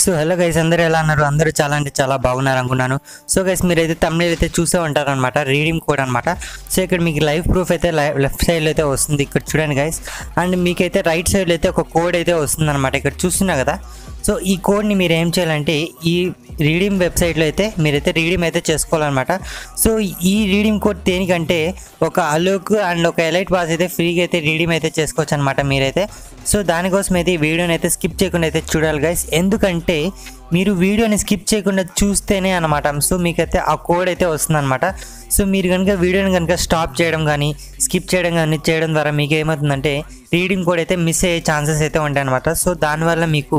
so hello guys అందరూ ఎలా అన్నారు అందరూ చాలా అంటే చాలా బాగున్నారు అనుకున్నాను సో గైస్ మీరైతే తమిళ అయితే చూసే ఉంటారనమాట రీడింగ్ కోడ్ అనమాట సో ఇక్కడ మీకు లైవ్ ప్రూఫ్ అయితే లెఫ్ట్ సైడ్లో అయితే వస్తుంది ఇక్కడ చూడండి గైస్ అండ్ మీకైతే రైట్ సైడ్లో అయితే ఒక కోడ్ అయితే వస్తుంది అనమాట ఇక్కడ చూస్తున్నా కదా సో ఈ కోడ్ని మీరు ఏం చేయాలంటే ఈ రీడింగ్ వెబ్సైట్లో అయితే మీరైతే రీడింగ్ అయితే చేసుకోవాలన్నమాట సో ఈ రీడింగ్ కోడ్ దేనికంటే ఒక అలోక్ అండ్ ఒక ఎలైట్ పాస్ అయితే ఫ్రీగా అయితే రీడింగ్ అయితే చేసుకోవచ్చు అనమాట మీరైతే సో దానికోసం అయితే ఈ వీడియోని అయితే స్కిప్ చేయకుండా అయితే చూడాలి గైస్ ఎందుకంటే మీరు వీడియోని స్కిప్ చేయకుండా చూస్తేనే అనమాట సో మీకైతే ఆ కోడ్ అయితే వస్తుందన్నమాట సో మీరు కనుక వీడియోని కనుక స్టాప్ చేయడం కానీ స్కిప్ చేయడం కానీ చేయడం ద్వారా మీకు ఏమవుతుందంటే రీడింగ్ కోడ్ అయితే మిస్ అయ్యే ఛాన్సెస్ అయితే ఉంటాయి అనమాట సో దానివల్ల మీకు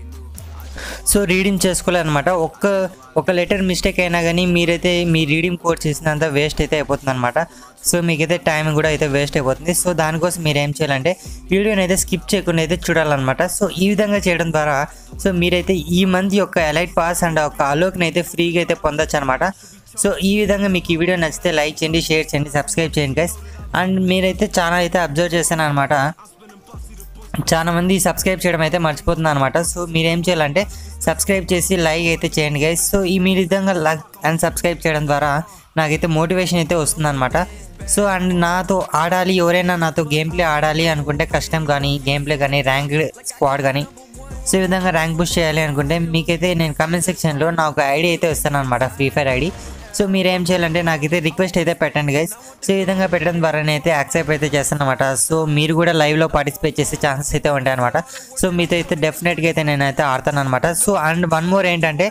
సో రీడింగ్ చేసుకోవాలన్నమాట ఒక్క ఒక లెటర్ మిస్టేక్ అయినా కానీ మీరైతే మీ రీడింగ్ కోడ్ చేసినంత వేస్ట్ అయితే అయిపోతుంది అనమాట సో మీకైతే టైం కూడా అయితే వేస్ట్ అయిపోతుంది సో దానికోసం మీరు ఏం చేయాలంటే వీడియోని అయితే స్కిప్ చేయకుండా అయితే చూడాలన్నమాట సో ఈ విధంగా చేయడం ద్వారా సో మీరైతే ఈ మంత్ యొక్క ఎలైట్ పాస్ అండ్ ఒక అలోక్ని అయితే ఫ్రీగా అయితే పొందొచ్చు అనమాట సో ఈ విధంగా మీకు ఈ వీడియో నచ్చితే లైక్ చేయండి షేర్ చేయండి సబ్స్క్రైబ్ చేయండి గైస్ అండ్ మీరైతే చాలా అయితే అబ్జర్వ్ చేశాను అనమాట చాలా మంది సబ్స్క్రైబ్ చేయడం అయితే మర్చిపోతుంది అనమాట సో మీరు ఏం చేయాలంటే సబ్స్క్రైబ్ చేసి లైక్ అయితే చేయండి గైస్ సో ఈ మీ విధంగా లైక్ అండ్ సబ్స్క్రైబ్ చేయడం ద్వారా నాకైతే మోటివేషన్ అయితే వస్తుంది అనమాట సో అండ్ నాతో ఆడాలి ఎవరైనా నాతో గేమ్ ప్లే ఆడాలి అనుకుంటే కష్టం కానీ గేమ్ ప్లే కానీ ర్యాంక్ స్క్వాడ్ కానీ సో ఈ విధంగా ర్యాంక్ పుష్ చేయాలి అనుకుంటే మీకైతే నేను కమెంట్ సెక్షన్లో నా ఒక ఐడి అయితే వస్తాను అనమాట ఫ్రీ ఫైర్ ఐడి సో మీరు ఏం చేయాలంటే నాకైతే రిక్వెస్ట్ అయితే పెట్టండి గైస్ సో ఈ విధంగా పెట్టడం ద్వారా అయితే యాక్సెప్ట్ అయితే చేస్తాను అనమాట సో మీరు కూడా లైవ్లో పార్టిసిపేట్ చేసే ఛాన్సెస్ అయితే ఉంటాయి అనమాట సో మీతో అయితే డెఫినెట్గా అయితే నేనైతే ఆడతాను అనమాట సో అండ్ వన్ మోర్ ఏంటంటే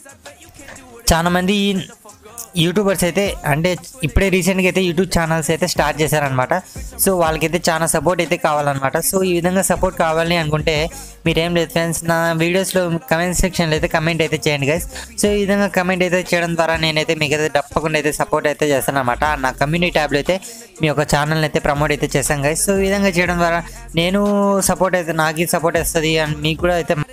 చాలా మంది యూట్యూబర్స్ అయితే అంటే ఇప్పుడే రీసెంట్గా అయితే యూట్యూబ్ ఛానల్స్ అయితే స్టార్ట్ చేశారనమాట సో వాళ్ళకైతే చాలా సపోర్ట్ అయితే కావాలన్నమాట సో ఈ విధంగా సపోర్ట్ కావాలి అనుకుంటే మీరేం లేదు ఫ్రెండ్స్ నా వీడియోస్లో కమెంట్ సెక్షన్లో అయితే కమెంట్ అయితే చేయండి గైస్ సో ఈ విధంగా కమెంట్ అయితే చేయడం ద్వారా నేనైతే మీకు అయితే తప్పకుండా అయితే సపోర్ట్ అయితే చేస్తాను అనమాట నా కమ్యూనిటీ ట్యాబ్లో అయితే మీ యొక్క ఛానల్ని అయితే ప్రమోట్ అయితే చేశాను గైస్ సో ఈ విధంగా చేయడం ద్వారా నేను సపోర్ట్ అయితే నాకు సపోర్ట్ వస్తుంది అండ్ మీకు కూడా అయితే